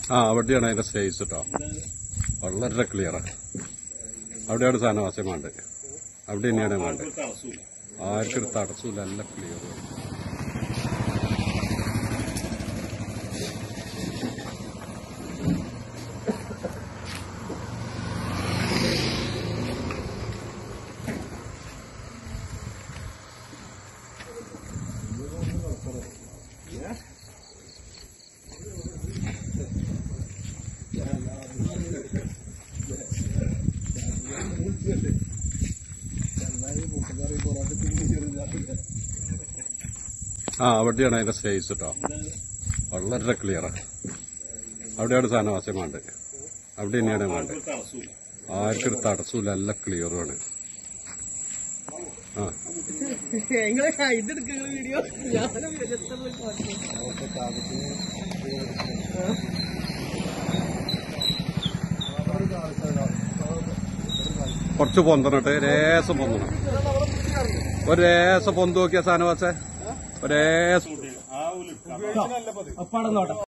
ആ അവിടെയാണ് അതിന്റെ സ്റ്റേജ് കേട്ടോ വളരെ ക്ലിയറാണ് അവിടെയാണ് സാധനവാസം വേണ്ടത് അവിടെ തന്നെയാണ് വേണ്ടത് ആർക്കും ഒരു തടസ്സമില്ല നല്ല ക്ലിയർ ആ അവിടെയാണ് അതിന്റെ സ്റ്റേജ് കേട്ടോ വളരെ ക്ലിയറാണ് അവിടെയാണ് സാധനവാസം വേണ്ടത് അവിടെ തന്നെയാണ് വേണ്ടത് ആർക്കും ഒരു തടസ്സമില്ല നല്ല ക്ലിയറുമാണ് ആ നിങ്ങള് ഇതെടുക്കുന്ന വീഡിയോ ഞാനും വിരക്തമായി പറഞ്ഞു കുറച്ച് പൊന്തണട്ടെ രേസം പൊന്തണം ഒരു രേസം പൊന്ത് നോക്കിയ സാധനവാസേ ഒരേസം അപ്പാടം നോട്ടെ